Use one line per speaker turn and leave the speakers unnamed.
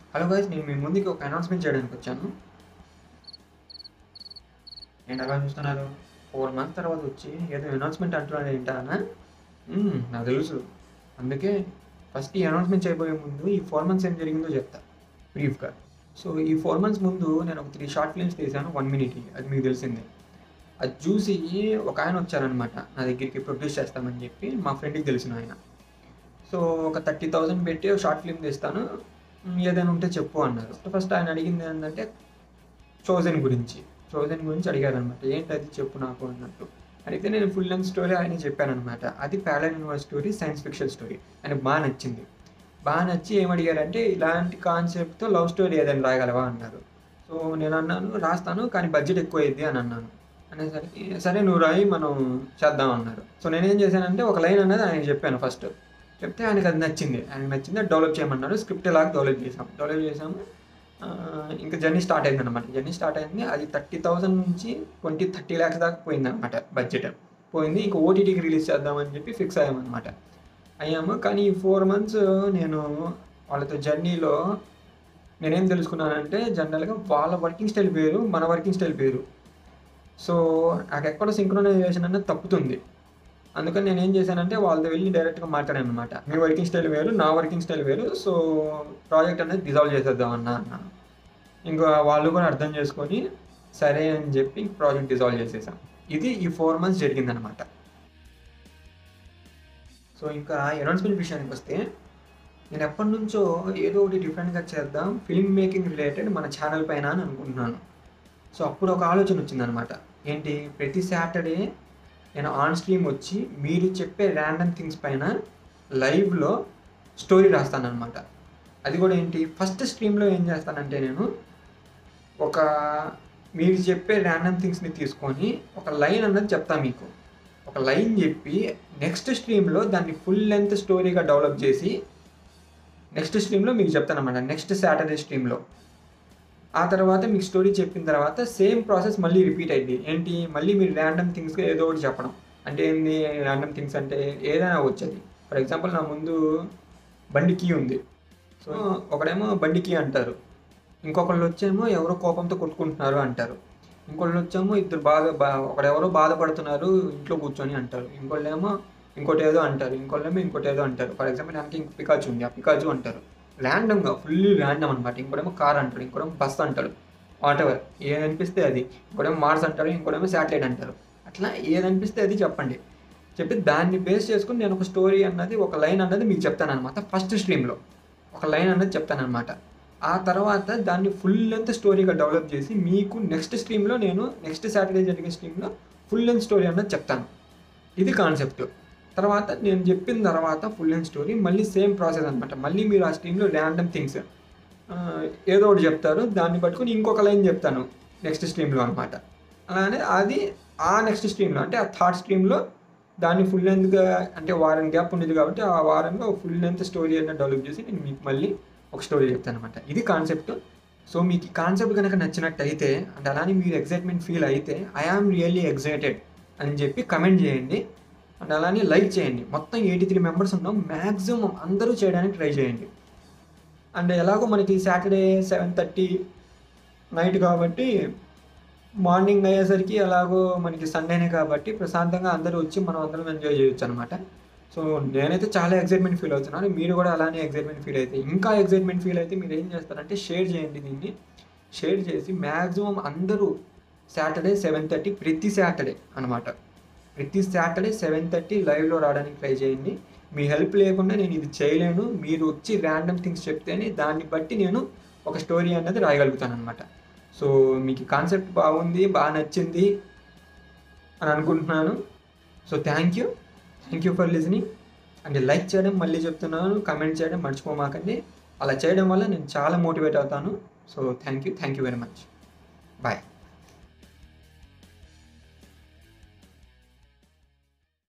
hello guys నేను మీ ముందుకి ఒక అనౌన్స్మెంట్ చేయడానికి వచ్చాను ఏంటి అలా చూస్తున్నారు ఫోర్ మంత్స్ తర్వాత వచ్చి ఏదో అనౌన్స్మెంట్ అంటున్నాడు ఏంటన్నా మ్మ్, నాకు తెలుసు అందుకే ఫస్ట్ ఈ అనౌన్స్మెంట్ చేయబోయే ముందు ఈ ఫోర్ మంత్స్ ఏం జరిగిందో చెప్తా బ్రీఫ్గా సో ఈ ఫోర్ మంత్స్ ముందు నేను ఒక త్రీ షార్ట్ ఫిల్మ్స్ తీశాను వన్ మినిట్ అది మీకు తెలిసిందే అది చూసి ఒక ఆయన వచ్చారనమాట నా దగ్గరికి ప్రొడ్యూస్ చేస్తామని చెప్పి మా ఫ్రెండ్కి తెలిసిన ఆయన సో ఒక థర్టీ థౌజండ్ పెట్టి ఒక షార్ట్ ఫిల్మ్ తీస్తాను మ్, ఏదైనా ఉంటే చెప్పు అన్నారు ఫస్ట్ ఆయన అడిగింది ఏంటంటే చోజన్ గురించి చోజన్ గురించి అడిగారు అనమాట ఏంటి అది చెప్పు నాకు అన్నట్టు అడిగితే నేను ఫుల్ లెంత్ స్టోరీ ఆయన చెప్పాను అనమాట అది parallel universe story science fiction story ఆయనకు బాగా నచ్చింది బాగా నచ్చి ఏమడిగారంటే ఇలాంటి కాన్సెప్ట్తో లవ్ స్టోరీ ఏదైనా రాయగలవా అన్నారు సో నేను అన్నాను రాస్తాను కానీ బడ్జెట్ ఎక్కువ అయింది అని అన్నాను అనేసరికి సరే నువ్వు రాయి మనం చేద్దాం అన్నారు సో నేనేం చేశానంటే ఒక లైన్ అనేది ఆయనకి చెప్పాను ఫస్ట్ చెప్తే ఆయనకి అది నచ్చింది ఆయనకి నచ్చింది అది డెవలప్ చేయమన్నారు స్క్రిప్ట్ లాగా డెవలప్ చేసాం డెవలప్ చేసాము ఆ, ఇంకా జర్నీ స్టార్ట్ అయింది అనమాట జర్నీ స్టార్ట్ అయింది అది థర్టీ థౌసండ్ నుంచి ట్వంటీ థర్టీ ల్యాక్స్ దాకా పోయింది అనమాట బడ్జెట్ పోయింది ఇంకా ఓటీటీకి రిలీజ్ చేద్దామని చెప్పి ఫిక్స్ అయ్యామన్నమాట అయ్యాము కానీ ఈ ఫోర్ మంత్స్ నేను వాళ్ళతో జర్నీలో నేనేం తెలుసుకున్నానంటే జనరల్గా వాళ్ళ వర్కింగ్ స్టైల్ వేరు మన వర్కింగ్ స్టైల్ వేరు సో నాకు ఎక్కడ సింక్రోనైజేషన్ అనేది తప్పుతుంది అందుకని నేను ఏం చేశానంటే వాళ్ళతో వెళ్ళి డైరెక్ట్గా మాట్లాడాను అనమాట మీ వర్కింగ్ స్టైల్ వేరు నా వర్కింగ్ స్టైల్ వేరు సో ప్రాజెక్ట్ అనేది డిజాల్వ్ చేసేద్దాం అన్న అన్నాను ఇంకా వాళ్ళు కూడా అర్థం చేసుకొని సరే అని చెప్పి ప్రాజెక్ట్ డిజాల్వ్ చేసేసాం ఇది ఈ ఫోర్ మంత్స్ జరిగిందనమాట సో ఇంకా అనౌన్స్మెంట్ విషయానికి వస్తే నేను ఎప్పటి నుంచో ఏదో ఒకటి డిఫరెంట్గా చేద్దాం ఫిల్మ్ మేకింగ్ రిలేటెడ్ మన ఛానల్ పైన అని అనుకుంటున్నాను సో అప్పుడు ఒక ఆలోచన వచ్చిందనమాట ఏంటి ప్రతి సాటర్డే నేను ఆన్ స్ట్రీమ్ వచ్చి మీరు చెప్పే ర్యాండమ్ థింగ్స్ పైన లైవ్లో స్టోరీ రాస్తానన్నమాట అది కూడా ఏంటి ఫస్ట్ స్ట్రీమ్లో ఏం చేస్తానంటే నేను ఒక మీరు చెప్పే ర్యాండమ్ థింగ్స్ని తీసుకొని ఒక లైన్ అన్నది చెప్తా మీకు ఒక లైన్ చెప్పి నెక్స్ట్ స్ట్రీమ్లో దాన్ని ఫుల్ లెంత్ స్టోరీగా డెవలప్ చేసి నెక్స్ట్ స్ట్రీమ్లో మీకు చెప్తానమాట నెక్స్ట్ సాటర్డే స్ట్రీమ్లో ఆ తర్వాత మీకు స్టోరీ చెప్పిన తర్వాత సేమ్ ప్రాసెస్ మళ్ళీ రిపీట్ అయింది ఏంటి మళ్ళీ మీరు ర్యాండమ్ థింగ్స్గా ఏదో ఒకటి చెప్పడం అంటే ఏంది ర్యాండమ్ థింగ్స్ అంటే ఏదైనా వచ్చేది ఫర్ ఎగ్జాంపుల్ నా ముందు బండి కీ ఉంది సో ఒకడేమో బండి కీ అంటారు ఇంకొకళ్ళు వచ్చేమో ఎవరో కోపంతో కొట్టుకుంటున్నారు అంటారు ఇంకోళ్ళు వచ్చేమో ఇద్దరు బాధ బా ఒకడెవరో బాధపడుతున్నారు ఇంట్లో కూర్చొని అంటారు ఇంకోళ్ళేమో ఇంకోటి ఏదో అంటారు ఇంకోళ్ళేమో ఇంకోటి ఏదో అంటారు ఫర్ ఎగ్జాంపుల్ నాకు ఇంక పికాచు ఉంది ఆ పికాచు అంటారు ర్యాండమ్గా ఫుల్ ర్యాండమ్ అనమాట ఇంకోటేమో కార్ అంటాడు ఇంకోటేమో బస్ అంటాడు వాట్ ఎవర్ ఏది అనిపిస్తే అది ఇంకోటేమో మార్స్ అంటారు ఇంకోటేమో శాటిలైట్ అంటారు అట్లా ఏది అనిపిస్తే అది చెప్పండి చెప్పి దాన్ని బేస్ చేసుకుని నేను ఒక స్టోరీ అన్నది ఒక లైన్ అన్నది మీకు చెప్తాను అనమాట ఫస్ట్ స్ట్రీమ్లో ఒక లైన్ అన్నది చెప్తాను అనమాట ఆ తర్వాత దాన్ని ఫుల్ లెంత్ స్టోరీగా డెవలప్ చేసి మీకు నెక్స్ట్ స్ట్రీమ్లో నేను నెక్స్ట్ సాటర్డే జరిగే స్ట్రీమ్లో ఫుల్ లెంత్ స్టోరీ అన్నది చెప్తాను ఇది కాన్సెప్ట్ తర్వాత నేను చెప్పిన తర్వాత ఫుల్ లెంత్ స్టోరీ మళ్ళీ సేమ్ ప్రాసెస్ అనమాట మళ్ళీ మీరు ఆ స్ట్రీమ్లో ర్యాండమ్ థింగ్స్ ఏదో ఒకటి చెప్తారు దాన్ని పట్టుకొని ఇంకొక లైన్ చెప్తాను నెక్స్ట్ స్ట్రీమ్లో అనమాట అలానే అది ఆ నెక్స్ట్ స్ట్రీమ్లో అంటే ఆ థర్డ్ స్ట్రీమ్లో దాన్ని ఫుల్ లెంత్గా అంటే వారం గ్యాప్ ఉండేది కాబట్టి ఆ వారంలో ఫుల్ లెంత్ స్టోరీ అనేది డెవలప్ చేసి నేను మీకు మళ్ళీ ఒక స్టోరీ చెప్తాను అనమాట ఇది కాన్సెప్ట్ సో మీకు ఈ కాన్సెప్ట్ కనుక నచ్చినట్టయితే అంటే అలానే మీరు ఎగ్జైట్మెంట్ ఫీల్ అయితే ఐ ఆమ్ రియల్లీ ఎగ్జైటెడ్ అని చెప్పి కమెంట్ చేయండి అండ్ అలానే లైక్ చేయండి మొత్తం ఎయిటీ త్రీ మెంబర్స్ ఉన్నాం మ్యాక్సిమం అందరూ చేయడానికి ట్రై చేయండి అండ్ ఎలాగో మనకి సాటర్డే సెవెన్ థర్టీ నైట్ కాబట్టి మార్నింగ్ అయ్యేసరికి ఎలాగో మనకి సండేనే కాబట్టి ప్రశాంతంగా అందరూ వచ్చి మనం అందరం ఎంజాయ్ చేయొచ్చు అనమాట సో నేనైతే చాలా ఎగ్జైట్మెంట్ ఫీల్ అవుతున్నాను మీరు కూడా అలానే ఎగ్జైట్మెంట్ ఫీల్ అయితే ఇంకా ఎగ్జైట్మెంట్ ఫీల్ అయితే మీరు ఏం చేస్తారంటే షేర్ చేయండి దీన్ని షేర్ చేసి మ్యాక్సిమం అందరూ సాటర్డే సెవెన్ థర్టీ ప్రతి సాటర్డే అనమాట ప్రతి సాటర్డే సెవెన్ థర్టీ లైవ్లో రావడానికి ట్రై చేయండి మీ హెల్ప్ లేకుండా నేను ఇది చేయలేను మీరు వచ్చి ర్యాండమ్ థింగ్స్ చెప్తేనే దాన్ని బట్టి నేను ఒక స్టోరీ అన్నది రాయగలుగుతాను అనమాట సో మీకు కాన్సెప్ట్ బాగుంది బాగా నచ్చింది అని అనుకుంటున్నాను so thank you thank you for listening and like చేయడం మళ్ళీ చెప్తున్నాను కమెంట్ చేయడం మర్చిపోమాకండి అలా చేయడం వల్ల నేను చాలా మోటివేట్ అవుతాను so thank you thank you very much bye